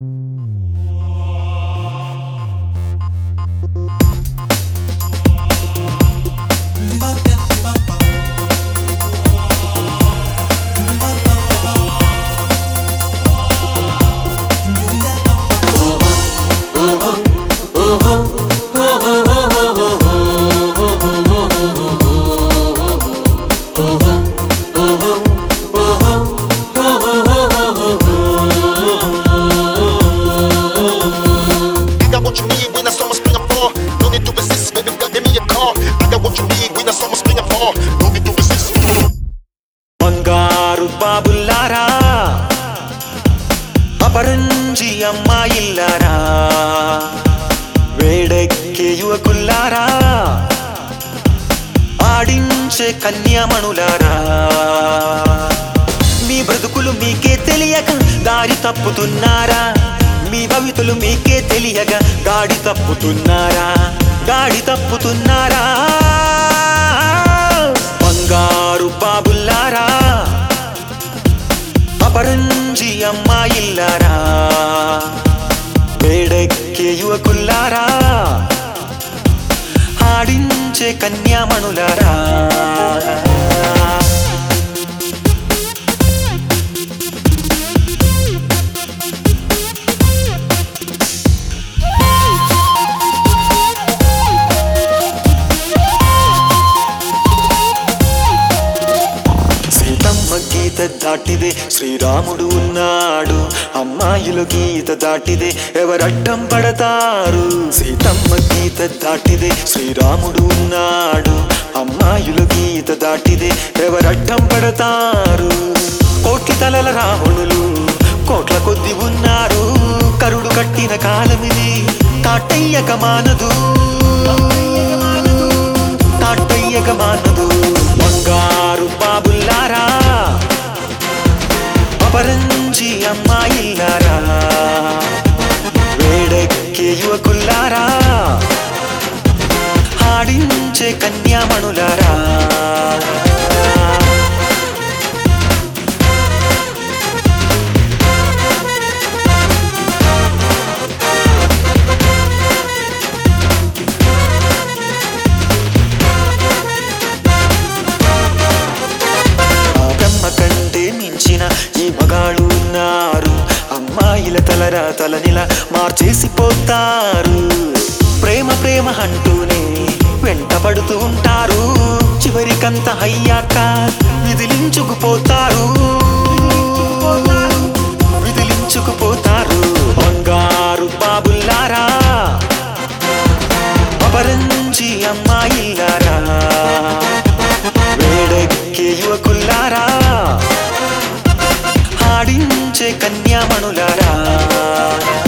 I got what you need when the summer's springing for. No need to resist, baby, girl, give me a call. I got what you need when the summer's springing for. No need to resist. బంగారు బాబుల్లారా అపరంజి అమ్మాయిల్లారా వేడెక్కే యువకుల్లారా ఆడించే కన్యామణులారా మీ బ్రతుకులు మీకే తెలియక దారి తప్పుతున్నారా మీ భవితులు మీకే తెలియక గాడి తప్పుతున్నారా గాడి తప్పుతున్నారా బంగారు బాబుల్లారా అపరంజి అమ్మాయిల్లారా వేడెక్కే యువకుల్లారా ఆడించే కన్యామణులారా సీతమ్మ గీత దాటిదే శ్రీరాముడు ఉన్నాడు అమ్మాయిలు గీత దాటిదే ఎవరడ్డం పడతారు సీతమ్మ గీత దాటిదే శ్రీరాముడు ఉన్నాడు అమ్మాయిలు గీత దాటిదే ఎవరడ్డం పడతారు కోటి తలల రావణులు కోట్ల కొద్ది ఉన్నారు కరుడు కట్టిన కాలమిది కాటయ్యక మానదు తాటయ్యక మానదు బంగారు బాబుల్లారా అపరంజి అమ్మాయిల్లారా వేడెక్కే యువకుల్లారా ఆడించే కన్యామణులారా ఆ బ్రహ్మ కంటే మించిన ఈ మగాళ్ళు ఉన్నారు అమ్మాయిల తలరా తలనిల మార్చేసి పోతారు ప్రేమ ప్రేమ అంటూనే వెంటబడుతూ ఉంటారు చివరికంత అయ్యాక విదిలించుకుపోతారు విదిలించుకుపోతారు బంగారు బాబుల్లారా అపరంజి అమ్మాయిల్లారా వేడెక్కే యువకుల్లారా ఆడించే కన్యామణులారా